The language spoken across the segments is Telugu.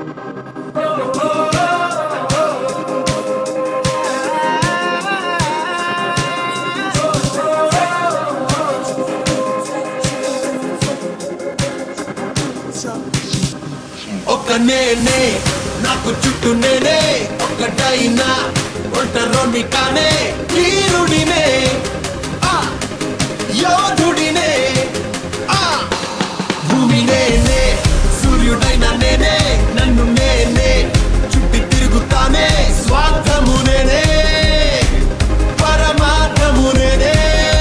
ఒక నేనే నాకు చుట్టూ నేనే ఒకటైనా ఒంటరోని కానే వీరుడినే ఆ, యోధుడినే ఆ, భూమి నేనే సూర్యుడైన నేనే నన్ను నేనే చుట్టి తిరుగుతానే స్వార్థము నేనే పరమార్థము నేనే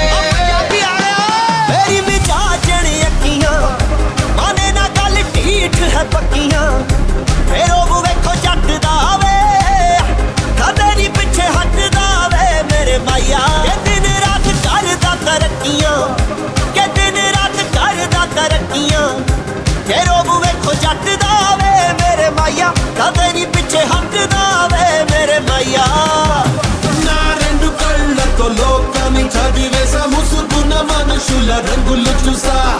ਮੇਰੀ ਮਿਜਾਜਣ ਅੱਖੀਆਂ ਮਾਨੇ ਨਾ ਗੱਲ ਢੀਠ ਹੈ ਪੱਕੀਆਂ ਫੇਰ ਉਹ ਵੇਖੋ ਜੱਟ ਦਾ ਵੇ ਕਦੇ ਨੀ ਪਿੱਛੇ ਹਟਦਾ ਵੇ ਮੇਰੇ ਮਾਇਆ ਕਿ ਦਿਨ ਰਾਤ ਕਰਦਾ ਤਰੱਕੀਆਂ ਕਿ ਦਿਨ ਰਾਤ ਕਰਦਾ ਤਰੱਕੀਆਂ ਫੇਰ ਉਹ ਵੇਖੋ ਜੱਟ ਦਾ ਵੇ ਮੇਰੇ ਮਾਇਆ ਕਦੇ ਨੀ ਪਿੱਛੇ ਹਟਦਾ ਵੇ ਮੇਰੇ ਮਾਇਆ నా రెండు కళ్ళతో లోకాన్ని చదివేసా ముసుగున్న మనుషుల రంగులు చూసా